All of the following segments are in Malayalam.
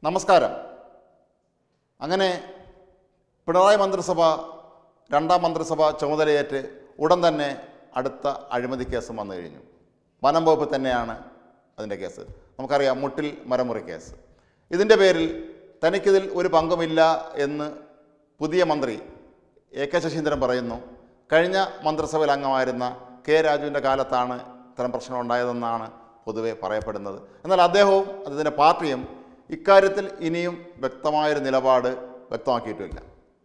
നമസ്കാരം അങ്ങനെ പിണറായി മന്ത്രിസഭ രണ്ടാം മന്ത്രിസഭ ചുമതലയേറ്റ് ഉടൻ തന്നെ അടുത്ത അഴിമതി കേസും വന്നു കഴിഞ്ഞു വനം വകുപ്പ് തന്നെയാണ് അതിൻ്റെ കേസ് നമുക്കറിയാം മുട്ടിൽ മരമുറി കേസ് ഇതിൻ്റെ പേരിൽ തനിക്കിതിൽ ഒരു പങ്കുമില്ല എന്ന് പുതിയ മന്ത്രി എ കെ ശശീന്ദ്രൻ പറയുന്നു കഴിഞ്ഞ മന്ത്രിസഭയിൽ അംഗമായിരുന്ന കെ രാജുവിൻ്റെ കാലത്താണ് ഇത്തരം പ്രശ്നം ഉണ്ടായതെന്നാണ് പൊതുവെ പറയപ്പെടുന്നത് എന്നാൽ അദ്ദേഹവും അദ്ദേഹത്തിൻ്റെ പാർട്ടിയും ഇക്കാര്യത്തിൽ ഇനിയും വ്യക്തമായൊരു നിലപാട് വ്യക്തമാക്കിയിട്ടുമില്ല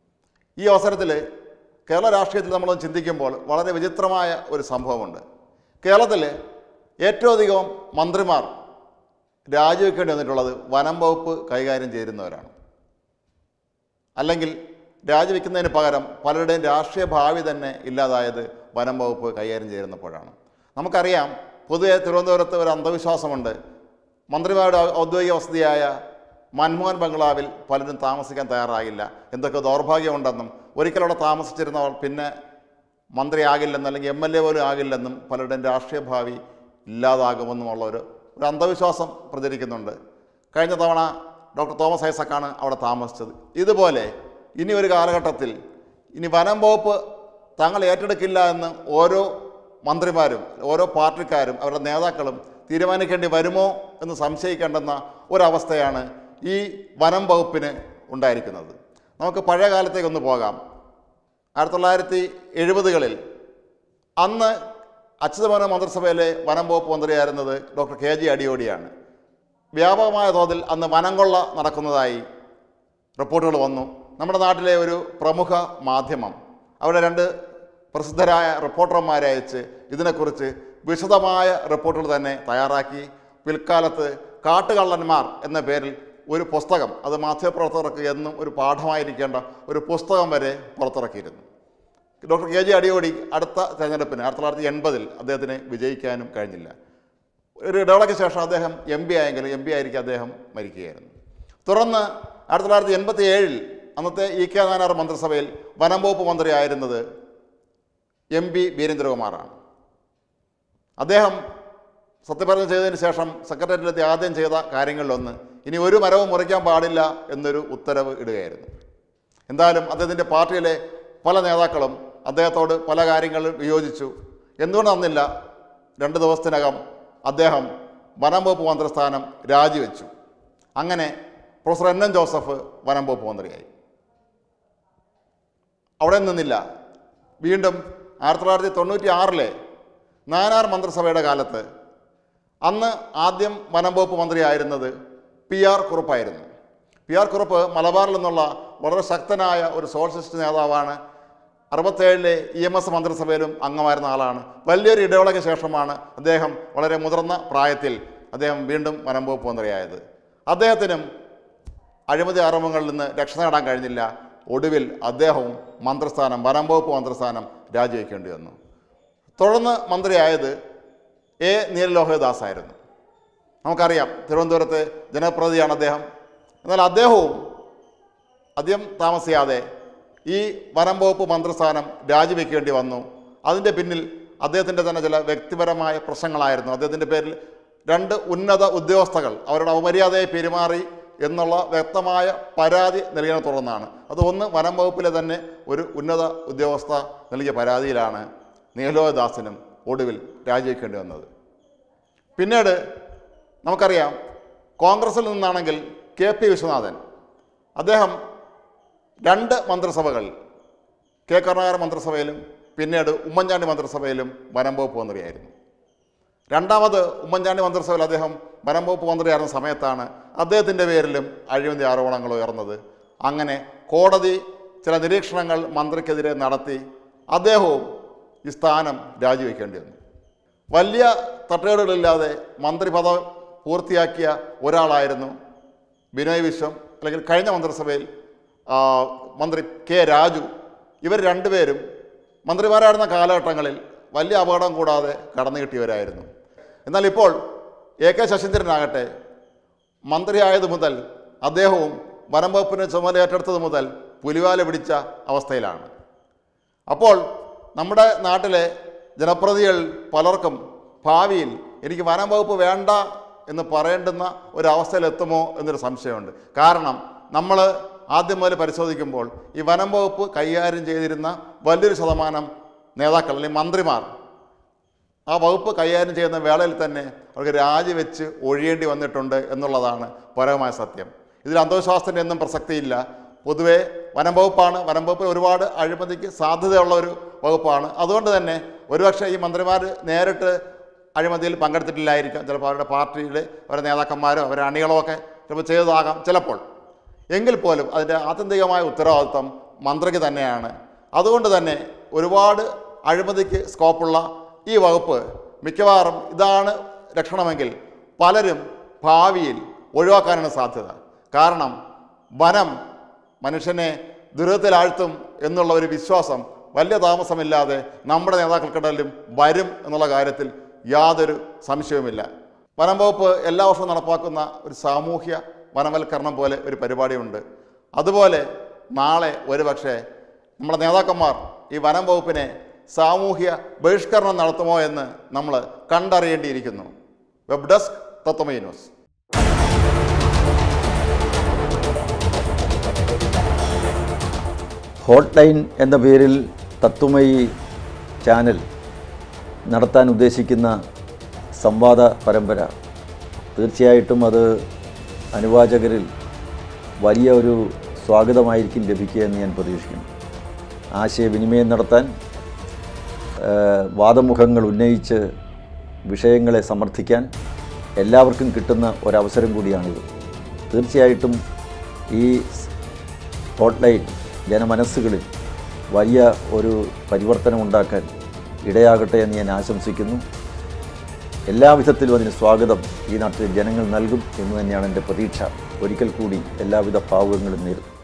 ഈ അവസരത്തിൽ കേരള രാഷ്ട്രീയത്തിൽ നമ്മൾ ചിന്തിക്കുമ്പോൾ വളരെ വിചിത്രമായ ഒരു സംഭവമുണ്ട് കേരളത്തിൽ ഏറ്റവും അധികം മന്ത്രിമാർ രാജിവെക്കേണ്ടി വന്നിട്ടുള്ളത് വനം വകുപ്പ് കൈകാര്യം ചെയ്യുന്നവരാണ് അല്ലെങ്കിൽ രാജിവെക്കുന്നതിന് പകരം പലരുടെയും രാഷ്ട്രീയ ഭാവി തന്നെ ഇല്ലാതായത് വനം വകുപ്പ് കൈകാര്യം ചെയ്യുന്നപ്പോഴാണ് നമുക്കറിയാം പൊതുവെ തിരുവനന്തപുരത്ത് ഒരു അന്ധവിശ്വാസമുണ്ട് മന്ത്രിമാരുടെ ഔദ്യോഗിക വസതിയായ മൻമോഹൻ ബംഗ്ലാവിൽ പലരും താമസിക്കാൻ തയ്യാറാകില്ല എന്തൊക്കെ ദൗർഭാഗ്യമുണ്ടെന്നും ഒരിക്കൽ അവിടെ താമസിച്ചിരുന്നവർ പിന്നെ മന്ത്രിയാകില്ലെന്നും അല്ലെങ്കിൽ എം എൽ എ പോലും ആകില്ലെന്നും പലരുടെയും രാഷ്ട്രീയ ഭാവി ഇല്ലാതാകുമെന്നുമുള്ള ഒരു ഒരു അന്ധവിശ്വാസം പ്രചരിക്കുന്നുണ്ട് കഴിഞ്ഞ തവണ ഡോക്ടർ തോമസ് ഐസക്കാണ് അവിടെ താമസിച്ചത് ഇതുപോലെ ഇനി ഒരു കാലഘട്ടത്തിൽ ഇനി വനം വകുപ്പ് തങ്ങൾ ഏറ്റെടുക്കില്ല എന്ന് ഓരോ മന്ത്രിമാരും ഓരോ പാർട്ടിക്കാരും അവരുടെ നേതാക്കളും തീരുമാനിക്കേണ്ടി വരുമോ എന്ന് സംശയിക്കേണ്ടെന്ന ഒരവസ്ഥയാണ് ഈ വനം വകുപ്പിന് ഉണ്ടായിരിക്കുന്നത് നമുക്ക് പഴയ കാലത്തേക്കൊന്ന് പോകാം ആയിരത്തി തൊള്ളായിരത്തി എഴുപതുകളിൽ അന്ന് അച്യുതമോഹന മന്ത്രിസഭയിലെ വനം വകുപ്പ് മന്ത്രിയായിരുന്നത് ഡോക്ടർ കെ ജി അടിയോടിയാണ് വ്യാപകമായ തോതിൽ അന്ന് വനം കൊള്ള നടക്കുന്നതായി റിപ്പോർട്ടുകൾ വന്നു നമ്മുടെ നാട്ടിലെ ഒരു പ്രമുഖ മാധ്യമം അവിടെ രണ്ട് പ്രസിദ്ധരായ റിപ്പോർട്ടർമാരെ അയച്ച് ഇതിനെക്കുറിച്ച് വിശദമായ റിപ്പോർട്ടുകൾ തന്നെ തയ്യാറാക്കി പിൽക്കാലത്ത് കാട്ടുകള്ളന്മാർ എന്ന പേരിൽ ഒരു പുസ്തകം അത് മാധ്യമപ്രവർത്തകർക്ക് എന്നും ഒരു പാഠമായിരിക്കേണ്ട ഒരു പുസ്തകം വരെ പുറത്തിറക്കിയിരുന്നു ഡോക്ടർ കെ ജി അടിയോടി അടുത്ത തെരഞ്ഞെടുപ്പിന് ആയിരത്തി തൊള്ളായിരത്തി എൺപതിൽ അദ്ദേഹത്തിന് വിജയിക്കാനും കഴിഞ്ഞില്ല ഒരു ഇടവേളയ്ക്ക് ശേഷം അദ്ദേഹം എം പി ആയെങ്കിലും എം പി ആയിരിക്കും അദ്ദേഹം മരിക്കുകയായിരുന്നു തുടർന്ന് ആയിരത്തി തൊള്ളായിരത്തി എൺപത്തി ഏഴിൽ അന്നത്തെ ഇ കെ നായനാർ മന്ത്രിസഭയിൽ വനം വകുപ്പ് മന്ത്രിയായിരുന്നത് എം പി വീരേന്ദ്രകുമാറാണ് അദ്ദേഹം സത്യപ്രതിജ്ഞ ചെയ്തതിന് ശേഷം സെക്രട്ടേറിയറ്റിലെത്തി ആദ്യം ചെയ്ത കാര്യങ്ങളിലൊന്ന് ഇനി ഒരു മരവും മുറിക്കാൻ പാടില്ല എന്നൊരു ഉത്തരവ് ഇടുകയായിരുന്നു എന്തായാലും അദ്ദേഹത്തിൻ്റെ പാർട്ടിയിലെ പല നേതാക്കളും അദ്ദേഹത്തോട് പല കാര്യങ്ങളും വിയോജിച്ചു എന്തുകൊണ്ട് വന്നില്ല രണ്ട് ദിവസത്തിനകം അദ്ദേഹം വനം വകുപ്പ് മന്ത്രിസ്ഥാനം രാജിവെച്ചു അങ്ങനെ പ്രൊഫസർ എൻ എൻ ജോസഫ് വനം വകുപ്പ് മന്ത്രിയായി അവിടെ നിന്നില്ല വീണ്ടും ആയിരത്തി തൊള്ളായിരത്തി തൊണ്ണൂറ്റി ആറിലെ നാനാർ മന്ത്രിസഭയുടെ കാലത്ത് അന്ന് ആദ്യം വനം വകുപ്പ് മന്ത്രിയായിരുന്നത് പി ആർ കുറുപ്പായിരുന്നു പി ആർ കുറുപ്പ് മലബാറിൽ നിന്നുള്ള വളരെ ശക്തനായ ഒരു സോഷ്യലിസ്റ്റ് നേതാവാണ് അറുപത്തേഴിലെ ഇ എം എസ് മന്ത്രിസഭയിലും അംഗമായിരുന്ന ആളാണ് വലിയൊരു ഇടവേളയ്ക്ക് ശേഷമാണ് അദ്ദേഹം വളരെ മുതിർന്ന പ്രായത്തിൽ അദ്ദേഹം വീണ്ടും വനം വകുപ്പ് മന്ത്രിയായത് അദ്ദേഹത്തിനും അഴിമതി ആരോപണങ്ങളിൽ നിന്ന് രക്ഷ നേടാൻ കഴിഞ്ഞില്ല ഒടുവിൽ അദ്ദേഹവും മന്ത്രിസ്ഥാനം വനം വകുപ്പ് മന്ത്രിസ്ഥാനം രാജിവെക്കേണ്ടി വന്നു തുടർന്ന് മന്ത്രിയായത് എ നീലലോഹിതദാസ് ആയിരുന്നു നമുക്കറിയാം തിരുവനന്തപുരത്തെ ജനപ്രതിനിധിയാണ് അദ്ദേഹം എന്നാൽ അദ്ദേഹവും അധികം താമസിയാതെ ഈ വനം വകുപ്പ് മന്ത്രിസ്ഥാനം രാജിവെക്കേണ്ടി വന്നു അതിൻ്റെ പിന്നിൽ അദ്ദേഹത്തിൻ്റെ തന്നെ ചില വ്യക്തിപരമായ പ്രശ്നങ്ങളായിരുന്നു അദ്ദേഹത്തിൻ്റെ പേരിൽ രണ്ട് ഉന്നത ഉദ്യോഗസ്ഥകൾ അവരുടെ അപമര്യാദയെ പെരുമാറി എന്നുള്ള വ്യക്തമായ പരാതി നൽകിയതിനെ തുടർന്നാണ് അത് ഒന്ന് വനം വകുപ്പിലെ തന്നെ ഒരു ഉന്നത ഉദ്യോഗസ്ഥ നൽകിയ പരാതിയിലാണ് നീലോദാസിനും ഒടുവിൽ രാജിവെക്കേണ്ടി വന്നത് പിന്നീട് നമുക്കറിയാം കോൺഗ്രസിൽ നിന്നാണെങ്കിൽ കെ പി വിശ്വനാഥൻ അദ്ദേഹം രണ്ട് മന്ത്രിസഭകൾ കെ കരുണാകരൻ മന്ത്രിസഭയിലും പിന്നീട് ഉമ്മൻചാണ്ടി മന്ത്രിസഭയിലും വനം വകുപ്പ് മന്ത്രിയായിരുന്നു രണ്ടാമത് ഉമ്മൻചാണ്ടി മന്ത്രിസഭയിൽ അദ്ദേഹം വനം വകുപ്പ് മന്ത്രിയായിരുന്ന സമയത്താണ് അദ്ദേഹത്തിൻ്റെ പേരിലും അഴിമതി ആരോപണങ്ങൾ ഉയർന്നത് അങ്ങനെ കോടതി ചില നിരീക്ഷണങ്ങൾ മന്ത്രിക്കെതിരെ നടത്തി അദ്ദേഹവും ഈ സ്ഥാനം രാജിവെക്കേണ്ടി വന്നു വലിയ തട്ടുകേടുകളില്ലാതെ മന്ത്രിപദം പൂർത്തിയാക്കിയ ഒരാളായിരുന്നു ബിനോയ് വിശ്വം അല്ലെങ്കിൽ കഴിഞ്ഞ മന്ത്രിസഭയിൽ ആ, മന്ത്രി കെ രാജു ഇവർ രണ്ടുപേരും മന്ത്രിമാരായിരുന്ന കാലഘട്ടങ്ങളിൽ വലിയ അപകടം കൂടാതെ കടന്നു കിട്ടിയവരായിരുന്നു എന്നാൽ ഇപ്പോൾ എ കെ ശശീന്ദ്രനാകട്ടെ മന്ത്രിയായത് മുതൽ അദ്ദേഹവും വനം വകുപ്പിന് ചുമതല ഏറ്റെടുത്തത് മുതൽ പുലിവാല പിടിച്ച അവസ്ഥയിലാണ് അപ്പോൾ നമ്മുടെ നാട്ടിലെ ജനപ്രതികൾ പലർക്കും ഭാവിയിൽ എനിക്ക് വനം വകുപ്പ് വേണ്ട എന്ന് പറയേണ്ടുന്ന ഒരവസ്ഥയിലെത്തുമോ എന്നൊരു സംശയമുണ്ട് കാരണം നമ്മൾ ആദ്യം മുതൽ പരിശോധിക്കുമ്പോൾ ഈ വനം വകുപ്പ് കൈകാര്യം ചെയ്തിരുന്ന വലിയൊരു ശതമാനം നേതാക്കൾ അല്ലെങ്കിൽ മന്ത്രിമാർ ആ വകുപ്പ് കൈകാര്യം ചെയ്യുന്ന വേളയിൽ തന്നെ അവർക്ക് രാജിവെച്ച് ഒഴിയേണ്ടി വന്നിട്ടുണ്ട് എന്നുള്ളതാണ് പരമമായ സത്യം ഇതിൽ അന്ധവിശ്വാസത്തിൻ്റെ ഒന്നും പ്രസക്തിയില്ല പൊതുവേ വനം വകുപ്പാണ് വനം വകുപ്പിൽ ഒരുപാട് അഴിമതിക്ക് സാധ്യതയുള്ള ഒരു വകുപ്പാണ് അതുകൊണ്ട് തന്നെ ഒരുപക്ഷെ ഈ മന്ത്രിമാർ നേരിട്ട് അഴിമതിയിൽ പങ്കെടുത്തിട്ടില്ലായിരിക്കാം ചിലപ്പോൾ അവരുടെ പാർട്ടിയിൽ അവരുടെ നേതാക്കന്മാരോ അവരുടെ അണികളോ ഒക്കെ ചിലപ്പോൾ ചെയ്തതാകാം ചിലപ്പോൾ എങ്കിൽ പോലും അതിൻ്റെ ആത്യന്തികമായ ഉത്തരവാദിത്വം മന്ത്രിക്ക് തന്നെയാണ് അതുകൊണ്ട് തന്നെ ഒരുപാട് അഴിമതിക്ക് സ്കോപ്പുള്ള ഈ വകുപ്പ് മിക്കവാറും ഇതാണ് ലക്ഷണമെങ്കിൽ പലരും ഭാവിയിൽ ഒഴിവാക്കാനാണ് സാധ്യത കാരണം വനം മനുഷ്യനെ ദുരിതത്തിലാഴ്ത്തും എന്നുള്ള ഒരു വിശ്വാസം വലിയ താമസമില്ലാതെ നമ്മുടെ നേതാക്കൾക്കിടയിലും വരും എന്നുള്ള കാര്യത്തിൽ യാതൊരു സംശയവുമില്ല വനം വകുപ്പ് എല്ലാ വർഷവും നടപ്പാക്കുന്ന ഒരു സാമൂഹ്യ വനവൽക്കരണം പോലെ ഒരു പരിപാടിയുണ്ട് അതുപോലെ നാളെ ഒരുപക്ഷെ നമ്മുടെ നേതാക്കന്മാർ ഈ വനം വകുപ്പിനെ സാമൂഹ്യ ബഹിഷ്കരണം നടത്തുമോ എന്ന് നമ്മൾ കണ്ടറിയേണ്ടിയിരിക്കുന്നു web desk Tattvamayi news hotline എന്ന പേരിൽ തത്വമയി ചാനൽ നടത്താൻ ഉദ്ദേശിക്കുന്ന സംവാദ പരമ്പര തീർച്ചയായിട്ടും അത് അനുവാചകരിൽ വലിയ ഒരു സ്വാഗതമായിരിക്കും ലഭിക്കുക എന്ന് ഞാൻ പ്രതീക്ഷിക്കുന്നു ആശയവിനിമയം നടത്താൻ ആ, വാദമുഖങ്ങൾ ഉന്നയിച്ച് വിഷയങ്ങളെ സമർത്ഥിക്കാൻ എല്ലാവർക്കും കിട്ടുന്ന ഒരവസരം കൂടിയാണിത് തീർച്ചയായിട്ടും ഈ ഹോട്ട്ലൈൻ ജനമനസ്സുകളിൽ വലിയ ഒരു പരിവർത്തനം ഉണ്ടാക്കാൻ ഇടയാകട്ടെ എന്ന് ഞാൻ ആശംസിക്കുന്നു എല്ലാവിധത്തിലും അതിന് സ്വാഗതം ഈ നാട്ടിലെ ജനങ്ങൾ നൽകും എന്ന് തന്നെയാണ് എൻ്റെ പ്രതീക്ഷ ഒരിക്കൽ കൂടി എല്ലാവിധ ഭാവുകങ്ങളും നേരുന്നു